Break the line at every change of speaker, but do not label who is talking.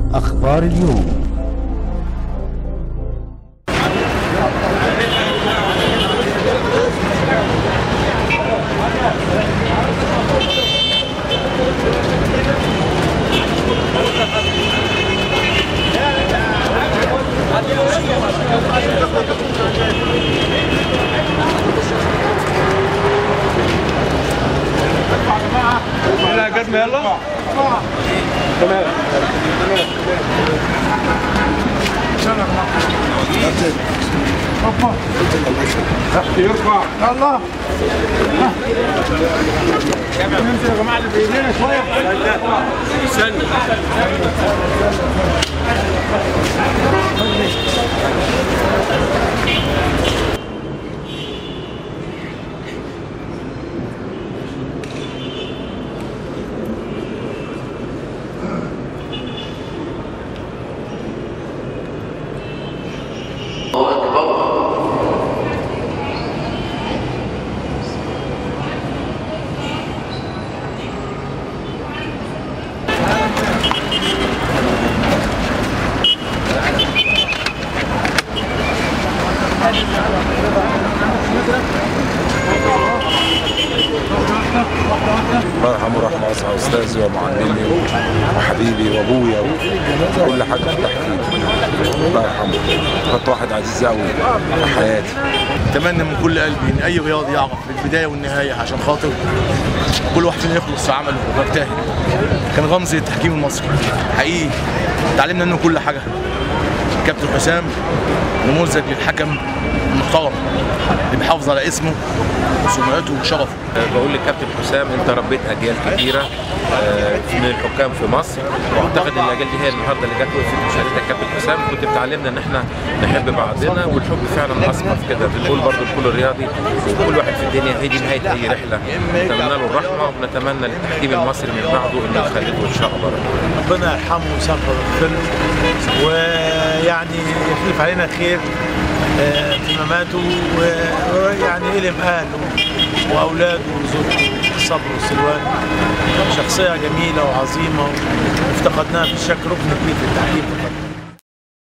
أخبار اليوم
لا جزمة يلا تمام يرفع يلا ننزل يا جماعه اللي بايدينا شويه استنى
الله يرحمه رحمه واسعه استاذي ومعلمي وحبيبي وابويا وكل حاجه تحكي الله يرحمه كنت واحد عزيز قوي في حياتي
اتمنى من كل قلبي ان اي رياضي يعرف البدايه والنهايه عشان خاطر كل واحد فينا يخلص في عمله ويجتهد كان رمز للتحكيم المصري حقيقي اتعلمنا منه كل حاجه كابتن حسام نموذج للحكم المحترم اللي بيحافظ على اسمه وسمعته وشرفه
بقول للكابتن حسام انت ربيت اجيال كبيره آه، من الحكام في مصر واعتقد ان الاجيال دي هي النهارده اللي جت وقفت مشاهدتك كابتن حسام كنت بتعلمنا ان احنا نحب بعضنا والحب فعلا اصبح كده بنقول برضو لكل رياضي وكل واحد في الدنيا هي دي نهايه اي رحله نتمنى له الرحمه ونتمنى للتحكيم المصري من بعده انه يخلده ان شاء الله
ربنا يرحمه ويسامحه ويغفر له ويعني يخلف علينا خير آه، في مماته و- ويعني يلم اهله واولاده وزوجته بالصبر والسلوان شخصيه جميله وعظيمه وافتقدناها بشكل ركن كبير في التحكيم فقط